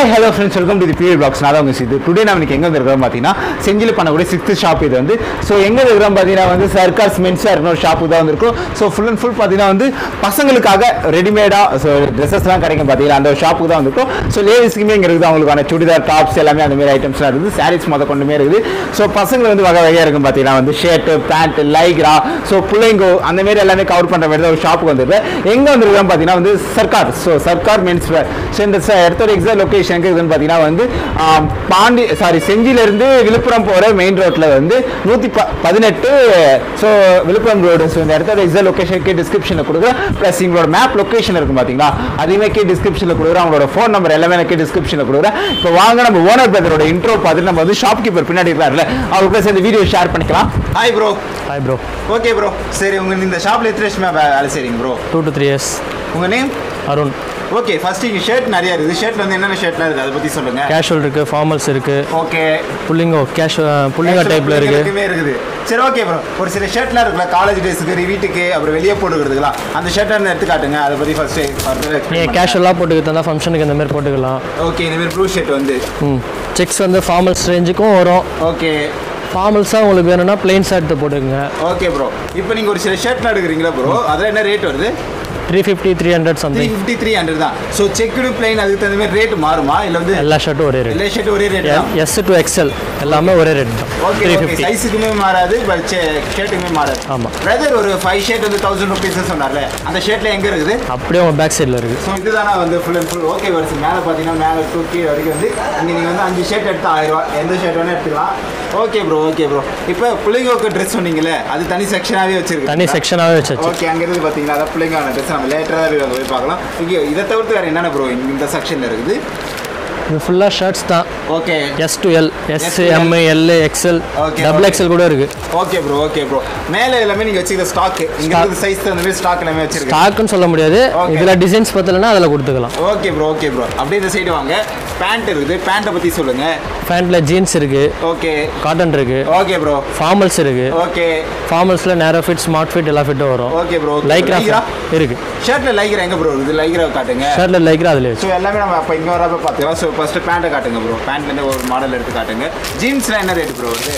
Hi hello friends welcome to the pure box நான் தான் உங்கள் சித்து டுடே நம்ம இன்னைக்கு எங்கே வந்துருக்கோம் பார்த்தீங்கன்னா செஞ்சில் பண்ணக்கூடிய சிக்ஸ்த் ஷாப் இது வந்து ஸோ எங்கே இருக்கிறோம் பார்த்தீங்கன்னா வந்து சர்க்கார்ஸ் மென்ஸ் இன்னொரு ஷாப்பு தான் வந்திருக்கும் ஸோ ஃபுல் அண்ட் ஃபுல் பார்த்தீங்கன்னா வந்து பசங்களுக்காக ரெடிமேடாக ஸோ ட்ரெஸ்ஸஸ்லாம் கிடைக்கும் பார்த்தீங்கன்னா அந்த ஷாப்புக்கு தான் வந்திருக்கும் ஸோ லேடிஸ்க்குமே இங்கே இருக்குது அவங்களுக்கான சுடிதார் டாப்ஸ் எல்லாமே அந்த மாதிரி ஐட்டம்ஸ்லாம் இருக்குது சாரீஸ் மொதல் கொண்டுமே இருக்குது ஸோ பசங்க வந்து வகை வகையாக இருக்கும் பார்த்தீங்கன்னா வந்து ஷர்ட்டு பேண்ட் லைக்ரா ஸோ புள்ளைங்கோ அந்த மாதிரி எல்லாமே கவர் பண்ணுற மாதிரி தான் ஒரு ஷாப்புக்கு வந்துருக்கு எங்கே வந்திருக்கோம் பார்த்தீங்கன்னா வந்து Sarkar so Sarkar men's wear so இந்த ச- இடத்தோட எக்ஸாக்ட் லொக்கேஷன் எங்கே இருக்குதுன்னு பார்த்தீங்கன்னா வந்து ஆம், பாண்டி சாரி செஞ்சியிலேருந்து விழுப்புரம் போகிற மெயின் ரோட்டில் வந்து நூற்றி ப பதினெட்டு ஸோ விழுப்புரம் ரோடு ஸோ இந்த இடத்தோட எக்ஸாக்ட் லொக்கேஷனுக்கு டிஸ்கிரிப்ஷனில் கொடுக்குறேன் ப்ளஸ் உங்களோட மேப் லொக்கேஷன் இருக்கும் பார்த்தீங்களா அதையுமே கே டிஸ்கிரிப்ஷனில் கொடுக்குறேன் அவங்களோட ஃபோன் நம்பர் எல்லாமே எனக்கு டிஸ்கிரிப்ஷனில் கொடுக்குறேன் இப்போ வாங்க நம்ம ஓனர் பிரதரோட இன்ட்ரோ பார்த்துட்டு நம்ம வந்து ஷாப் கீப்பர் பின்னாடி இருக்காருல்ல அவருக்கு சேர்ந்து வீடியோ ஷேர் பண்ணிக்கலாம் hi bro hi bro okay bro சரி உங்க இந்த ஷாப்ல எத்தனை வருஷமா வே- வேலை செய்றீங்க bro two to three years உங்க நேம் அருண் ஓகே ஃபர்ஸ்ட் இங்க ஷர்ட் நிறைய இருக்குது ஷர்ட்ல வந்து என்னென்ன ஷர்ட்லாம் இருக்குது அதை பத்தி சொல்லுங்க கேஷுவல் இருக்குது ஃபார்மல்ஸ் இருக்குது ஓகே புல்லிங்கோ கேஷ் புல்லிங்கோ டைப்பில் இருக்குது இருக்குது இருக்குது சரி ஓகே ப்ரோ ஒரு சில ஷர்ட்லாம் இருக்குல்ல காலேஜ் டேஸ்க்கு வீட்டுக்கு அப்புறம் வெளியே போட்டுக்கிறதுக்குலாம் அந்த ஷர்ட்டை எடுத்து காட்டுங்க அதை பத்தி ஃபர்ஸ்ட் நீங்கள் கேஷுவலாக போட்டுக்கிட்டு தந்தால் ஃபங்க்ஷனுக்கு இந்த மாதிரி போட்டுக்கலாம் ஓகே இந்த மாதிரி ப்ளூ ஷர்ட் வந்து ம் செக்ஸ் வந்து ஃபார்மல்ஸ் ரேஞ்சுக்கும் வரும் ஓகே ஃபார்மல்ஸாக உங்களுக்கு வேணும்னா பிளெயின் ஷர்ட் போட்டுக்கோங்க ஓகே ப்ரோ இப்போ நீங்க ஒரு சில ஷர்ட்லாம் எடுக்கிறீங்களா ப்ரோ அதில் என்ன ரேட் வருது three fifty three hundred three something fifty three hundred தான் ஸோ செக்குடு பிளைன் அதுக்கு தகுந்த மாதிரி ரேட் மாறுமா இல்லை வந்து எல்லா ஷர்ட்டும் ஒரே ரேட் எல்லா ஷர்ட் ஒரே ரேட் தான் எஸ் டு எக்ஸ்எல் எல்லாமே ஒரே ரேட் தான் ஓகே த்ரீ ஓகே ஃபிஃப்டி சைஸுக்குமே மாறாது பட் ஷர்ட்டுக்குமே மாறாது ஆமா. பிரதர் ஒரு ஃபைவ் ஷர்ட் வந்து தௌசண்ட் ருபீஸ் சொன்னார்ல அந்த ஷர்ட்ல எங்க இருக்குது அப்படியே உங்கள் பேக் சைடில் இருக்குது ஸோ இதுதானே வந்து ஃபுல் அண்ட் ஃபுல் ஓகே வருது மேலே பார்த்தீங்கன்னா மேலே டூ கீழே வரைக்கும் வந்து இங்கே நீங்கள் வந்து அஞ்சு ஷர்ட் எடுத்து ஆயிரம் ரூபா எந்த ஷர்ட் வேணால் எடுத்துக்கலாம் ஓகே ப்ரோ ஓகே ப்ரோ இப்போ பிள்ளைங்களுக்கு ட்ரெஸ் சொன்னீங்களே அது தனி செக்ஷனாகவே வச்சிருக்கு தனி செக்ஷனாகவே வச்சாச்சு ஓகே அங்க இருந்து பார்த்தீங்கன்னா அதான் பிள்ளைங்கான ட்ரெஸ் நம்ம லேட்டராக போய் அங்கே போய் பார்க்கலாம் இங்கே இதை தவிர்த்து வேறு என்னென்ன ப்ரோ இந்த செக்ஷனில் இருக்குது இது ஃபுல்லாக ஷர்ட்ஸ் தான் okay S to L S to L. M L XL Okay, double okay. XL கூட இருக்குது ஓகே ப்ரோ ஓகே ப்ரோ மேலே எல்லாமே நீங்கள் வச்சுக்கிற ஸ்டாக் இங்கே Stock. இருந்து சைஸ் அந்த மாதிரி ஸ்டாக் எல்லாமே வச்சிருக்கேன் ஸ்டாக்குன்னு சொல்ல முடியாது Okay. இதில் டிசைன்ஸ் பத்தலைன்னா அதில் கொடுத்துக்கலாம் ஓகே ப்ரோ ஓகே ப்ரோ அப்படியே இந்த சைடு வாங்க பேண்ட் இருக்குது பேண்ட்டை பற்றி சொல்லுங்க பேண்ட்டில் ஜீன்ஸ் இருக்குது ஓகே காட்டன் இருக்குது ஓகே ப்ரோ ஃபார்மல்ஸ் இருக்குது ஓகே ஃபார்மல்ஸில் நேரோ ஃபிட் ஸ்மார்ட் ஃபிட் எல்லா ஃபிட்டும் வரும் ஓகே ப்ரோ லைக்ரா லைக்ரா இருக்குது ஷர்ட்ல லைக்ரா எங்க ப்ரோ இருக்குது லைக்ரா காட்டுங்க ஷர்ட்டில் லைக்ரா அதில் ஸோ எல்லாமே நம்ம அப்போ இங்கே வரப்ப பார்த்துக்கலாம் ஸோ ஃபர்ஸ்ட் பேண்ட்டை காட்டுங்க ப்ரோ பேண்ட்லேருந்து ஒரு மாடல் எடுத்து காட்டுங்க ஜீன்ஸ்லாம் என்ன ரேட் ப்ரோ வருது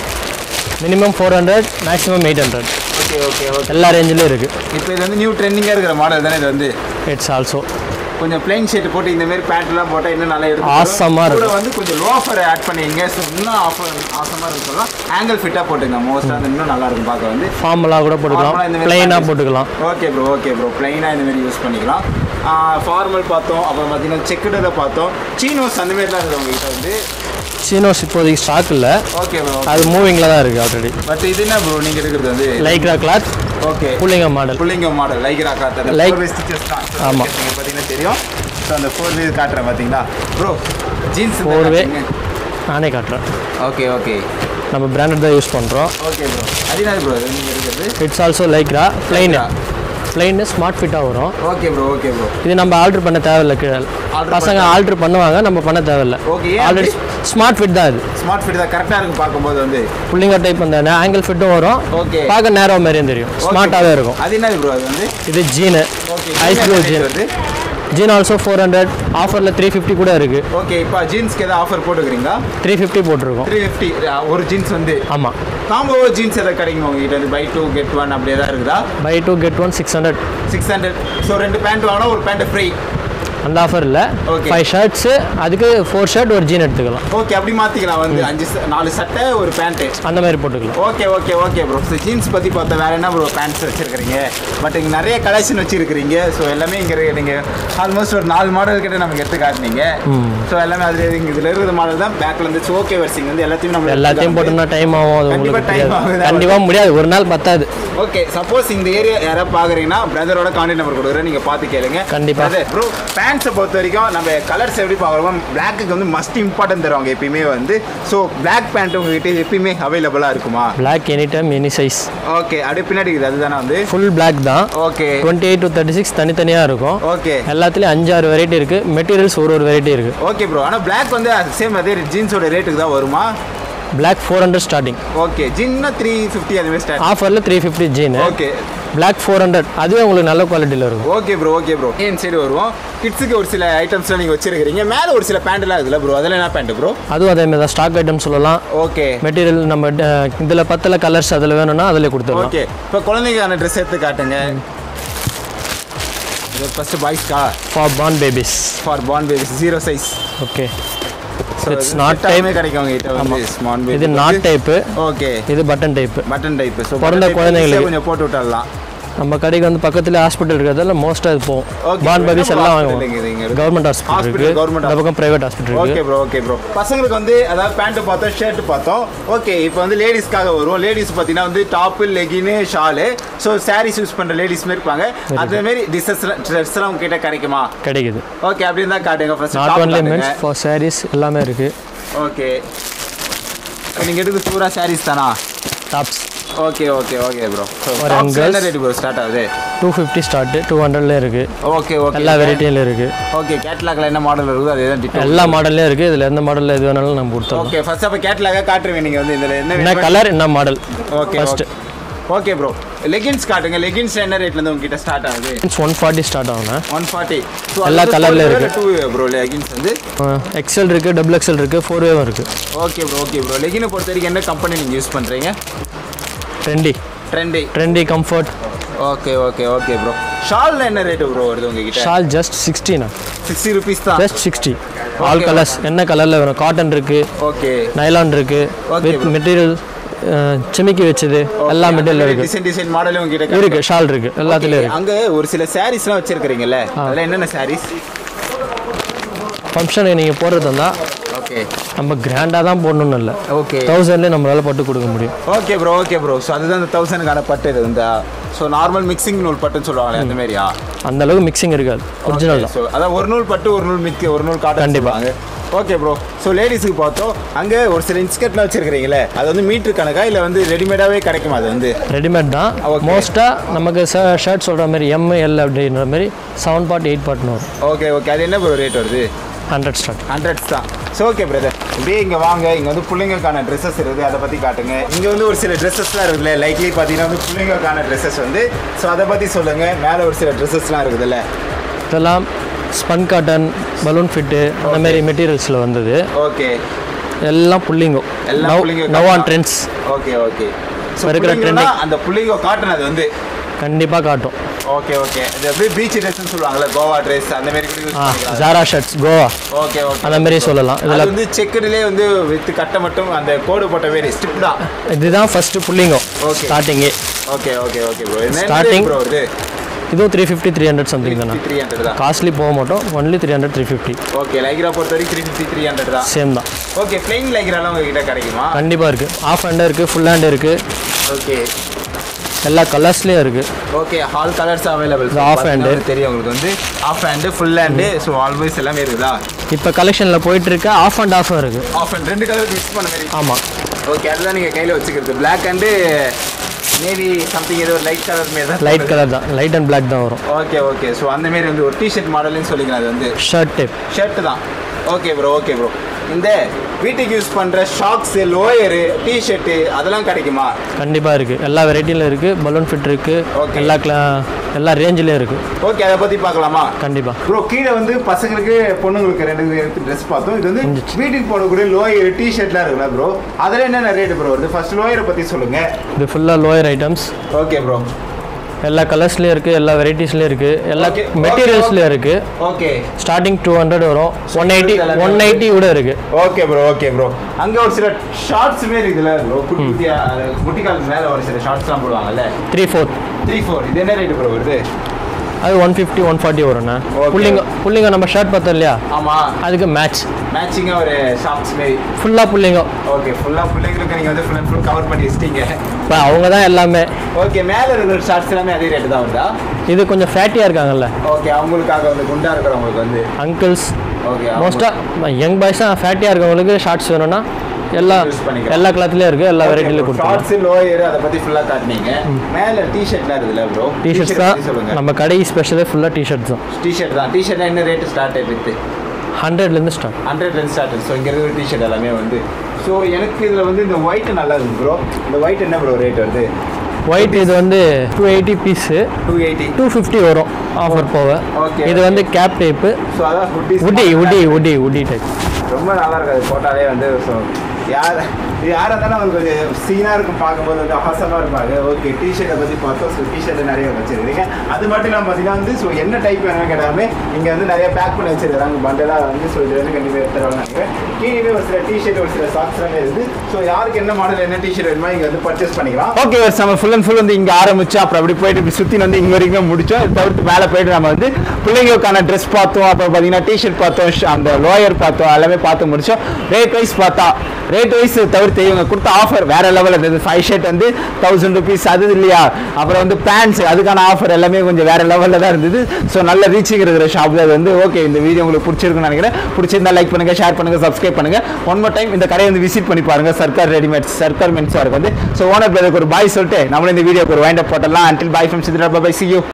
minimum four hundred maximum eight hundred okay okay okay எல்லா ரேஞ்சிலும் இருக்குது இப்போ இது வந்து நியூ ட்ரெண்டிங்காக இருக்கிற மாடல் தானே இது வந்து இட்ஸ் ஆல்சோ கொஞ்சம் பிளைன் ஷர்ட் போட்டு இந்த மாதிரி பேண்ட்லாம் போட்டால் இன்னும் நல்லா எடுத்து Awesome ஆ கூட இருக்கும். வந்து கொஞ்சம் லோஃபர் ஆட் பண்ணீங்க ஸோ இன்னும் ஆஃபர் ஆசமாக இருக்கும் சொல்லலாம் ஆங்கிள் ஃபிட்டாக போட்டுங்க மோஸ்ட்டாக அது இன்னும் நல்லா இருக்கும் பார்க்க வந்து ஃபார்மலாக கூட போட்டுக்கலாம் Formal ஆ இந்த மாதிரி பிளைனாக pants. போட்டுக்கலாம் ஓகே ப்ரோ ஓகே ப்ரோ பிளைனாக இந்த மாதிரி யூஸ் பண்ணிக்கலாம் ஃபார்மல் பார்த்தோம் அப்புறம் பார்த்தீங்கன்னா செக்குடரை பார்த்தோம் சீனோஸ் அந்த மாதிரிலாம் இருக்குது உங்ககிட்ட வந்து சீனோஸ் இப்போதைக்கு ஸ்டாக் இல்லை ஓகே ப்ரோ அது மூவிங்கில் தான் இருக்குது ஆல்ரெடி பட் இது என்ன ப்ரோ நீங்கள் எடுக்கிறது வந்து லைக்ரா கிளாத் ஓகே புள்ளிங்க மாடல் புள்ளிங்க மாடல் லைக்ரா காட்டுறது Like- லைக் ஸ்டிச்சஸ் தான் ஆமா. நீங்கள் பார்த்தீங்கன்னா தெரியும் ஸோ அந்த ஃபோர் வே காட்டுறேன் பார்த்தீங்களா ப்ரோ ஜீன்ஸ் Four way. நானே காட்டுறேன் ஓகே ஓகே நம்ம பிராண்டட் தான் யூஸ் பண்ணுறோம் ஓகே ப்ரோ அது என்ன ப்ரோ நீங்கள் எடுக்கிறது it's also lycra plain Lycra. Plain smart ஃபிட்டாக வரும் ஓகே ப்ரோ ஓகே ப்ரோ இது நம்ம ஆல்டர் பண்ண தேவையில்ல கீழே Alter பசங்க ஆல்டர் பண்ணுவாங்க நம்ம பண்ண தேவையில்ல Okay, ஏன் ஆல்ரெடி ஸ்மார்ட் ஃபிட் தான் இது ஸ்மார்ட் ஃபிட் தான் கரெக்டாக இருக்கும் பார்க்கும்போது வந்து புள்ளிங்க டைப் அந்த ஆங்கிள் ஃபிட்டும் வரும் Okay. பார்க்க நேரோ மாதிரியும் தெரியும் ஸ்மார்ட்டாகவே இருக்கும் அது என்ன ப்ரோ அது வந்து இது jean okay ice blue jean வருது ஜீன் ஆல்சோ ஃபோர் ஹண்ட்ரட் ஆஃபரில் த்ரீ ஃபிஃப்டி கூட இருக்குது ஓகே இப்போ ஜீன்ஸ்க்கு ஏதாவது ஆஃபர் போட்டுக்கிறீங்களா த்ரீ ஃபிஃப்டி போட்டிருக்கோம் த்ரீ ஃபிஃப்டி ஒரு ஜீன்ஸ் வந்து ஆமாம் காம்போ ஜீன்ஸ் எதாவது கிடைக்குமா உங்ககிட்ட வந்து பை டூ கெட் ஒன் அப்படி ஏதாவது இருக்குதா buy two get one six hundred six hundred so ரெண்டு பேண்ட் வாங்கினா ஒரு பேண்ட் ஃப்ரீ அந்த ஆஃபர் இல்லை Okay. ஃபைவ் ஷர்ட்ஸு அதுக்கு ஃபோர் ஷர்ட் ஒரு ஜீன் எடுத்துக்கலாம் ஓகே அப்படி மாற்றிக்கலாம் வந்து அஞ்சு ச- நாலு சட்டை ஒரு பேண்ட்டு அந்த மாதிரி போட்டுக்கலாம் okay okay okay bro so jeans பற்றி பார்த்தா வேறு என்ன ப்ரோ பேண்ட்ஸ் வச்சுருக்கிறீங்க பட் இங்கே நிறைய கலெக்ஷன் வச்சுருக்கிறீங்க ஸோ எல்லாமே இங்கே நீங்கள் ஆல்மோஸ்ட் ஒரு நாலு மாடல் கிட்ட நமக்கு எடுத்து காட்டினீங்க ஸோ எல்லாமே அதில் இங்கே இதில் இருக்கிற மாடல் தான் பேக்கில் இருந்து ஓகே வர்சிங் வந்து எல்லாத்தையும் நம்ம எல்லாத்தையும் போட்டோம்னா டைம் ஆகும் அது கண்டிப்பா உங்களுக்கு time தெரியாது. ஆகுது. கண்டிப்பா முடியாது ஒரு நாள் பத்தாது ஓகே சப்போஸ் இந்த ஏரியா யாராவது பார்க்குறீங்கன்னா பிரதரோட கான்டாக்ட் நம்பர் கொடுக்குறேன் நீங்கள் பார்த்து கேளுங்க கண்டிப்பா. ப்ரோ பேண்ட்ஸை பொறுத்த வரைக்கும் நம்ம கலர்ஸ் எப்படி பார்க்குறோம் பிளாக்கு வந்து மஸ்ட் இம்பார்ட்டன்ட் தருவாங்க எப்பயுமே வந்து ஸோ பிளாக் பேண்ட் உங்ககிட்ட எப்பயுமே அவைலபிளாக இருக்குமா black any time any size okay அப்படியே பின்னாடி இருக்குது அதுதானே வந்து ஃபுல் பிளாக் தான் okay twenty eight to thirty six தனித்தனியாக இருக்கும் ஓகே எல்லாத்துலேயும் அஞ்சாறு வெரைட்டி இருக்குது மெட்டீரியல்ஸ் ஒரு ஒரு வெரைட்டி இருக்குது ஓகே ப்ரோ ஆனால் பிளாக் வந்து சேம் அதே ஜீன்ஸோட ரேட்டுக்கு தான் வருமா Black four hundred starting okay ஜின்னா த்ரீ ஃபிஃப்டி அது மாதிரி ஸ்டார்ட் ஆஃபரில் three fifty jean okay Black four hundred அதுவே உங்களுக்கு நல்ல குவாலிட்டியில் இருக்கும் ஓகே ப்ரோ ஓகே ப்ரோ ஏன் சைடு வருவோம் கிட்ஸுக்கு ஒரு சில ஐட்டம்ஸ்லாம் நீங்கள் வச்சிருக்கிறீங்க மேலே ஒரு சில பேண்ட்லாம் இருக்குல்ல ப்ரோ அதெல்லாம் என்ன பேண்ட் ப்ரோ அதுவும் அதே மாதிரி தான் ஸ்டாக் ஐட்டம் சொல்லலாம் ஓகே மெட்டீரியல் நம்ம இதில் பத்தில் கலர்ஸ் அதில் வேணும்னா அதில் கொடுத்துடலாம் ஓகே இப்போ குழந்தைக்கான ட்ரெஸ் எடுத்து காட்டுங்க இது ஃபர்ஸ்ட் பாய்ஸ்க்கா for born babies for born babies zero size okay It's not type. கிடைக்கும் உங்ககிட்ட வந்து ஸ்மால் பேபி இது நாட் டைப்பு ஓகே இது button type button type so பிறந்த குழந்தைங்களுக்கு. கொஞ்சம் போட்டு விட்டுடலாம் நம்ம கடைக்கு வந்து பக்கத்துல ஹாஸ்பிட்டல் இருக்கிறதால மோஸ்ட்டாக இது போகும் Okay, பான் bro. பேபிஸ் என்ன எல்லாம் hospital வாங்குவோம் இங்க இங்க இருக்கு? கவர்மெண்ட் ஹாஸ்பிட்டல் Hospital, இருக்கு government அந்த பக்கம் பிரைவேட் ஹாஸ்பிட்டல் ஓகே இருக்கு ப்ரோ ஓகே ப்ரோ பசங்களுக்கு வந்து அதாவது பேண்ட் பார்த்தோம் ஷர்ட் பார்த்தோம் ஓகே இப்போ வந்து லேடிஸ்க்காக வரும் லேடிஸ் பார்த்தீங்கன்னா வந்து டாப்பு லெகின்னு ஷாலு ஸோ சாரீஸ் யூஸ் பண்ணுற லேடிஸ் மாதிரி இருப்பாங்க அதே மாதிரி டிசஸ் ட்ரெஸ்லாம் உங்ககிட்ட கிடைக்குமா கிடைக்குது ஓகே அப்படின்னு தான் காட்டுங்க first not only men's for sarees எல்லாமே இருக்கு ஓகே நீங்கள் எடுத்து பூரா சாரீஸ் தானா tops okay okay okay bro For young என்ன girls. ரேட் ப்ரோ ஸ்டார்ட் ஆகுது டூ ஃபிஃப்டி ஸ்டார்ட்டு டூ ஹண்ட்ரட்லேயும் இருக்கு ஓகே ஓகே எல்லா வெரைட்டியிலும் இருக்கு ஓகே கேட்லாக்ல என்ன மாடல் இருக்குதோ அதே தான் டிட்டோ எல்லா மாடல்லையும் இருக்கு இதில் எந்த மாடலில் எது வேணாலும் நம்ம கொடுத்துருவோம் ஓகே ஃபர்ஸ்ட் அப்போ கேட்லாக காட்டுருங்க நீங்கள் வந்து இதில் என்ன என்ன கலர் என்ன model okay First. Okay bro leggings காட்டுங்க லெகின்ஸ் என்ன ரேட்ல இருந்து உங்ககிட்ட ஸ்டார்ட் ஆகுது ஒன் ஃபார்ட்டி ஸ்டார்ட் ஆகுண்ணா ஒன் ஃபார்ட்டி எல்லா colour ல இருக்கு. டூ ப்ரோ லெகின்ஸ் வந்து எக்ஸல் இருக்கு டபுள் எக்ஸல் இருக்கு ஃபோர் வேவும் இருக்கு ஓகே ப்ரோ ஓகே ப்ரோ லெகினை பொறுத்த வரைக்கும் என்ன கம்பெனி நீங்கள் யூஸ் பண்ணுறீங்க trendy trendy trendy comfort okay okay okay bro ஷால்ல என்ன ரேட்டு ப்ரோ வருது உங்ககிட்ட ஷால் ஜஸ்ட் சிக்ஸ்டினா சிக்ஸ்டி ருபீஸ் தான் ஜஸ்ட் சிக்ஸ்டி ஆல் கலர்ஸ் என்ன கலரில் வேணும் காட்டன் இருக்கு ஓகே நைலான் இருக்கு Okay, வித் bro. மெட்டீரியல் சிமிக்கி வச்சது எல்லா மெட்டீரியல் இருக்கு டிசைன் டிசைன் மாடலும் உங்ககிட்ட இருக்கு ஷால் இருக்கு எல்லாத்துலயும் இருக்கு அங்க ஒரு சில சாரீஸ்லாம் வச்சிருக்கிறீங்கல்ல அதெல்லாம் என்னென்ன சாரீஸ் ஃபங்க்ஷனுக்கு நீங்கள் போடுறது இருந்தால் ஓகே நம்ம கிராண்டாக தான் போடணும்னு இல்லை ஓகே தௌசண்ட்லேயே நம்மளால போட்டு கொடுக்க முடியும் okay bro okay bro so அதுதான் இந்த தௌசண்ட்க்கான பட்டு இது இந்த ஸோ நார்மல் மிக்சிங் நூல் பட்டுன்னு சொல்லுவாங்களே அந்த மாதிரியா அந்த அளவுக்கு மிக்சிங் இருக்காது ஒரிஜினல் தான் ஸோ அதான் ஒரு நூல் பட்டு ஒரு நூல் மிக்க ஒரு நூல் காட்டன் கண்டிப்பா. சொல்லுவாங்க ஓகே ப்ரோ ஸோ லேடிஸுக்கு பார்த்தோம் அங்கே ஒரு சில இன்ஸ்கர்ட்லாம் வச்சிருக்கிறீங்களே அது வந்து மீட்டர் கணக்கா இல்லை வந்து ரெடிமேடாகவே கிடைக்குமா அது வந்து ரெடிமேட் தான் Okay. மோஸ்ட்டாக நமக்கு ஷர்ட் சொல்கிற மாதிரி எம் எல் அப்படின்ற மாதிரி செவன் பார்ட் எயிட் பார்ட்னு வரும் ஓகே ஓகே அது என்ன ப்ரோ ரேட் வருது ஹண்ட்ரட் ஸ்டார்ட் ஹண்ட்ரட்ஸ் தான் ஸோ ஓகே பிரதர் இப்படியே இங்கே வாங்க இங்கே வந்து பிள்ளைங்களுக்கான ட்ரெஸ்ஸஸ் இருக்குது அதை பற்றி காட்டுங்க இங்கே வந்து ஒரு சில ட்ரெஸ்ஸஸ்லாம் இருக்குதுல்ல லைக்லி பார்த்தீங்கன்னா வந்து பிள்ளைங்களுக்கான ட்ரெஸ்ஸஸ் வந்து ஸோ அதை பற்றி சொல்லுங்கள் மேலே ஒரு சில ட்ரெஸ்ஸஸ்லாம் இருக்குதுல்ல இதெல்லாம் ஸ்பன் காட்டன் பலூன் ஃபிட்டு அந்த மாதிரி மெட்டீரியல்ஸில் வந்தது ஓகே எல்லாம் புள்ளிங்கோ எல்லாம் நவ் புள்ளிங்கோ நவ் ஆன் காட்டன். ட்ரெண்ட்ஸ் ஓகே ஓகே ஸோ இருக்கிற இருக்கிற அந்த புள்ளிங்கோ காட்டன் அது வந்து கண்டிப்பாக காட்டும் ஓகே ஓகே இது அப்படியே பீச் ட்ரெஸ்னு சொல்லுவாங்கல்ல கோவா ட்ரெஸ் அந்த மாதிரி கூட யூஸ் ஆ பண்ணிக்கலாம் Zara shirts Goa okay okay அந்த மாதிரி சொல்லலாம் அது இதில் வந்து செக்குடுலேயே வந்து வித் கட்டை மட்டும் அந்த கோடு போட்ட மாரி ஸ்டிப் தான் இதுதான் ஃபஸ்ட்டு புள்ளிங்கோ Okay. ஸ்டார்டிங்கே okay okay okay bro Starting. Bro இது இதுவும் three fifty three hundred something தானே த்ரீ ஹண்ட்ரட் தான் காஸ்ட்லி போக மாட்டோம் only three hundred three fifty okay lycra பொறுத்த வரைக்கும் த்ரீ ஃபிஃப்டி த்ரீ ஹண்ட்ரட் தான் சேம் தான் ஓகே பிளெயின் லைக்ராலாம் உங்ககிட்ட கிடைக்குமா கண்டிப்பாக இருக்குது ஆஃப் ஹேண்ட் இருக்குது ஃபுல் ஹேண்ட் இருக்குது ஓகே எல்லா கலர்ஸ்லேயும் இருக்குது ஓகே ஆல் கலர்ஸ் அவைலபிள் இது half hand. தெரியும் உங்களுக்கு வந்து half hand full hand so always எல்லாமே இருக்குதா இப்போ கலெக்ஷனில் போயிட்டு இருக்க ஆஃப் அண்ட் ஆஃபும் இருக்குது ஆஃப் ஹேண்ட் ரெண்டு கலர் மிக்ஸ் பண்ண மாதிரி ஆமாம் ஓகே அதுதான் நீங்கள் கையில் வச்சுக்கிறது பிளாக் அண்டு நேவி சம்திங் ஏதோ ஒரு லைட் கலர் மாரி தான் லைட் கலர் தான் லைட் அண்ட் பிளாக் தான் வரும் ஓகே ஓகே ஸோ அந்த மாதிரி வந்து ஒரு டிஷர்ட் மாடல்னு சொல்லிக்கலாம் அது வந்து ஷர்ட் டைப் ஷர்ட் தான் ஓகே ப்ரோ ஓகே ப்ரோ இந்த வீட்டுக்கு யூஸ் பண்ணுற ஷாக்ஸு லோயரு டிஷர்ட்டு அதெல்லாம் கிடைக்குமா கண்டிப்பாக இருக்குது எல்லா வெரைட்டியில் இருக்குது பலூன் ஃபிட் இருக்குது Okay. எல்லா கிளா எல்லா ரேஞ்சிலையும் இருக்குது ஓகே அதை பற்றி பார்க்கலாமா கண்டிப்பாக ப்ரோ கீழே வந்து பசங்களுக்கு பொண்ணுங்களுக்கு ரெண்டு எடுத்து ட்ரெஸ் பார்த்தோம் இது வந்து வீட்டுக்கு போடக்கூடிய லோயர் டிஷர்ட்லாம் இருக்குல்ல ப்ரோ அதில் என்னென்ன ரேட் ப்ரோ வருது ஃபர்ஸ்ட் லோயரை பற்றி சொல்லுங்கள் இது ஃபுல்லாக லோயர் ஐட்டம்ஸ் ஓகே ப்ரோ எல்லா கலர்ஸ்லேயும் இருக்குது எல்லா வெரைட்டிஸ்லேயும் இருக்குது எல்லா Okay, okay, மெட்டீரியல்ஸ்லேயும் இருக்குது ஓகே ஸ்டார்டிங் டூ ஹண்ட்ரட் வரும் ஒன் எயிட்டி ஒன் எயிட்டி கூட இருக்குது ஓகே ப்ரோ ஓகே ப்ரோ அங்கே ஒரு சில ஷார்ட்ஸ் மாரி இருக்குல்ல ப்ரோ குட்டி குட்டியா அது குட்டிக்காலுக்கு மேலே ஒரு சில ஷார்ட்ஸ்லாம் போடுவாங்கல்ல த்ரீ ஃபோர்த் த்ரீ ஃபோர் இது என்ன ரேட் ப்ரோ வருது அது ஒன் ஃபிஃப்டி ஒன் ஃபார்ட்டி வரும்ண்ணா Okay. புள்ளிங்க புள்ளிங்க நம்ம ஷர்ட் பார்த்தோம் இல்லையா ஆமாம் அதுக்கு மேட்ச் மேட்சிங்காக ஒரு ஷார்ட்ஸ் மாரி ஃபுல்லாக புள்ளிங்க ஓகே ஃபுல்லாக பிள்ளைங்களுக்கு நீங்கள் வந்து ஃபுல் அண்ட் ஃபுல் கவர் பண்ணி வச்சிட்டீங்க இப்போ அவங்க தான் எல்லாமே ஓகே மேலே இருக்கிற ஷார்ட்ஸ் எல்லாமே அதே ரேட்டு தான் வருதா இது கொஞ்சம் ஃபேட்டியாக இருக்காங்கல்ல ஓகே அவங்களுக்காக வந்து குண்டா இருக்கிறவங்களுக்கு வந்து அங்கிள்ஸ் ஓகே மோஸ்ட்டாக யங் பாய்ஸாக ஃபேட்டியாக இருக்கவங்களுக்கு ஷார்ட்ஸ் வேணும்னா எல்லா Use பண்ணிக்கலாம். எல்லா கிளாத்லேயும் இருக்குது எல்லா வெரைட்டிலையும் கொடுத்துருவோம் ஷார்ட்ஸ் லோயர் அதை பற்றி ஃபுல்லாக காட்டினீங்க மேலே டிஷர்ட்லாம் இருக்குல்ல ப்ரோ டிஷர்ட்ஸ் தான் சொல்லுங்க நம்ம கடை ஸ்பெஷலே ஃபுல்லாக டிஷர்ட்ஸ் தான் டிஷர்ட் தான் டிஷர்ட் என்ன ரேட்டு ஸ்டார்ட் ஆயிடுது ஹண்ட்ரட்லேருந்து ஸ்டார்ட் ஹண்ட்ரட் ஸ்டார்ட் ஸோ இங்கே இருக்கிற டிஷர்ட் எல்லாமே வந்து ஸோ எனக்கு இதில் வந்து இந்த ஒயிட் நல்லா இருக்கு ப்ரோ இந்த ஒயிட் என்ன ப்ரோ ரேட் வருது ஒயிட் இது வந்து two eighty piece two eighty two fifty வரும் ஆஃபர் போக Okay. இது வந்து கேப் டைப்பு ஸோ அதான் hoodie hoodie hoodie hoodie hoodie type ரொம்ப நல்லா இருக்கு அது போட்டாலே வந்து ஸோ யார் இது யாராக இருந்தாலும் அவங்க கொஞ்சம் சீனாக இருக்கும் பார்க்கும்போது வந்து அவசரமாக இருப்பாங்க ஓகே டிஷர்ட்டை பற்றி பார்த்தோம் ஸோ டிஷர்ட்டு நிறைய வச்சுருக்கீங்க அது மட்டும் இல்லாமல் பார்த்தீங்கன்னா வந்து ஸோ என்ன டைப் வேணும்னு கேட்டாலுமே இங்கே வந்து நிறைய பேக் பண்ணி வச்சிருக்காங்க பண்டலாக வந்து ஸோ இது வந்து கண்டிப்பாக எடுத்துருவாங்க நினைக்கிறேன் கீழே ஒரு சில டிஷர்ட் ஒரு சில சாக்ஸ் எல்லாமே இருக்குது ஸோ யாருக்கு என்ன மாடல் என்ன டிஷர்ட் வேணுமோ இங்கே வந்து பர்ச்சேஸ் பண்ணிக்கலாம் ஓகே வர்ஸ் நம்ம ஃபுல் அண்ட் ஃபுல் வந்து இங்கே ஆரம்பிச்சு அப்புறம் அப்படி போயிட்டு இப்படி சுற்றி வந்து இங்கே வரைக்கும் முடிச்சோம் இது தவிர்த்து மேலே போயிட்டு நம்ம வந்து பிள்ளைங்களுக்கான ட்ரெஸ் பார்த்தோம் அப்புறம் பார்த்தீங்கன்னா டிஷர்ட் பார்த்தோம் ஷ- அந்த லோயர் பார்த்தோம் எல்லாமே பார்த்து முடிச்சோம் ரேட் வைஸ் பார்த்தா ரேட் வைஸ் தவிர்த்து இவங்க கொடுத்த ஆஃபர் வேற லெவலில் இருந்தது ஃபைவ் ஷர்ட் வந்து தௌசண்ட் ருபீஸ் அது இல்லையா அப்புறம் வந்து பேண்ட்ஸ் அதுக்கான ஆஃபர் எல்லாமே கொஞ்சம் வேற லெவலில் தான் இருந்தது ஸோ நல்ல ரீச்சிங் இருக்கிற ஷாப் தான் இது வந்து ஓகே இந்த வீடியோ உங்களுக்கு பிடிச்சிருக்குன்னு நினைக்கிறேன் பிடிச்சிருந்தா லைக் பண்ணுங்க ஷேர் பண்ணுங்க சப்ஸ்கிரைப் பண்ணுங்க ஒன் மோர் டைம் இந்த கடையை வந்து விசிட் பண்ணி பாருங்க சர்க்கார் ரெடிமேட்ஸ் சர்க்கார் மென்ஸாக இருக்கு வந்து ஸோ ஓனர் பிரதருக்கு ஒரு பாய் சொல்லிட்டு நம்மளும் இந்த வீடியோக்கு ஒரு வைண்ட் அப் போட்டலாம் until bye from Chithra bye see you